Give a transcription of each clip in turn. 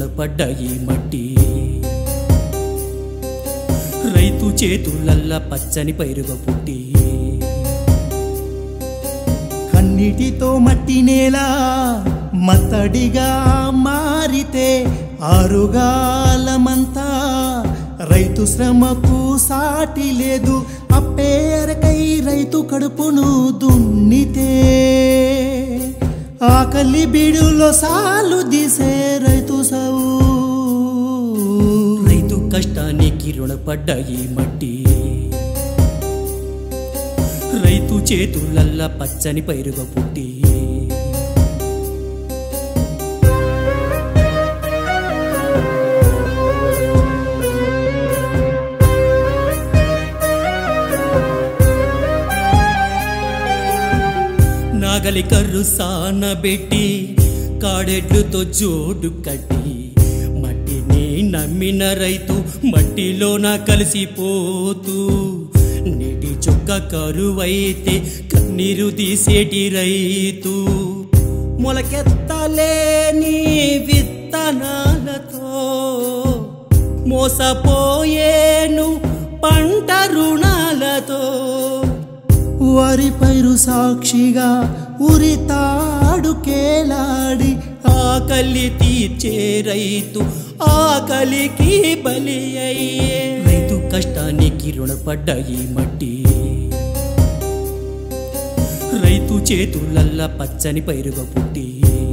రుణపడ్డ ఈ మట్టి రైతు చేతులల్లా పచ్చని పైరుగ పుట్టి కన్నిటితో మట్టి నేల మత్తడిగా మారితే ఆరుగాలమంతా రైతు శ్రమకు సాటి లేదు అప్పేరకై రైతు కడుపును దున్నితే ఆకలి బీడులో సాలు తీసే రైతు సవు రైతు కష్టానికి రుణపడ్డ ఈ మట్టి రైతు చేతులల్లా పచ్చని పైరుగ పుట్టి నాగలి కర్రు సానబెట్టి కాడెడ్లుతో జోడు కట్టి మట్టిని నమ్మిన రైతు మట్టిలోన కలిసిపోతూ నీటి చుక్క కరువైతే కన్నీరు తీసేటి రైతు మొలకెత్తలేని విత్తనాలతో మోసపోయేను పంట రుణాలతో వరి పైరు సాక్షిగా ఉరితాడు కేలాడి ఆకలి తీర్చే రైతు ఆకలికి బలి అయ్యే రైతు కష్టానికి రుణపడ్డ ఈ మట్టి రైతు చేతులల్లా పచ్చని పైరుగ పుట్టి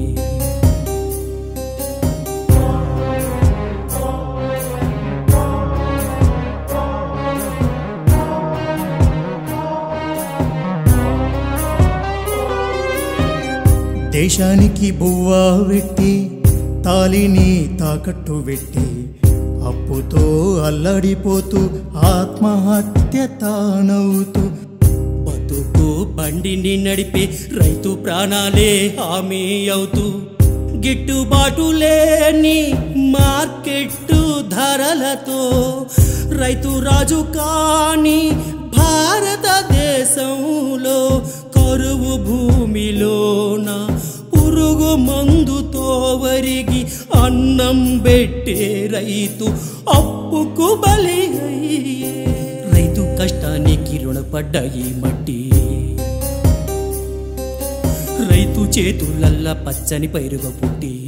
దేశానికి బువ్వ పెట్టి తాలిని తాకట్టు పెట్టి అప్పుతో అల్లడిపోతూ ఆత్మహత్య తానవుతూ బతుకు బండిని నడిపే రైతు ప్రాణాలే హామీ అవుతూ గిట్టుబాటు లేని మార్కెట్టు ధరలతో రైతు రాజు కాని భారతదేశంలో కరువు భూమిలోన పురుగు మందుతో వరిగి అన్నం పెట్టే రైతు అప్పుకు బలి అయ్యే రైతు కష్టానికి రుణపడ్డ ఈ మట్టి రైతు చేతులల్లా పచ్చని పైరుగ పుట్టి